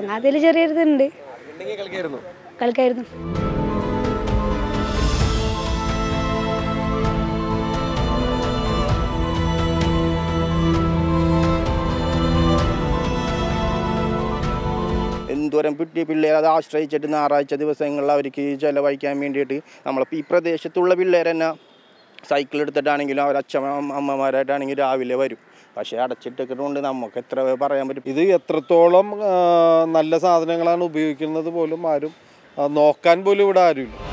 അങ്ങനെ അതിൽ ചെറിയൊരിതുണ്ട് ഉണ്ടെങ്കിൽ കളിക്കായിരുന്നു കളിക്കായിരുന്നു എന്തോരം പിട്ടി പിള്ളേർ അത് ആശ്രയിച്ചിട്ട് ഞായറാഴ്ച ദിവസങ്ങളിൽ അവർക്ക് ചിലവഴിക്കാൻ വേണ്ടിയിട്ട് നമ്മളിപ്പോൾ ഈ പ്രദേശത്തുള്ള പിള്ളേർ തന്നെ സൈക്കിൾ എടുത്തിട്ടാണെങ്കിലും അവർ അച്ഛൻ അമ്മമാരായിട്ടാണെങ്കിലും രാവിലെ വരും പക്ഷേ അടച്ചിട്ടിട്ടുണ്ട് നമുക്ക് എത്ര പറയാൻ പറ്റും ഇത് എത്രത്തോളം ആ, നല്ല സാധനങ്ങളാണ് ഉപയോഗിക്കുന്നത് പോലും ആരും ആ, നോക്കാൻ പോലും ഇവിടെ ആരുമില്ല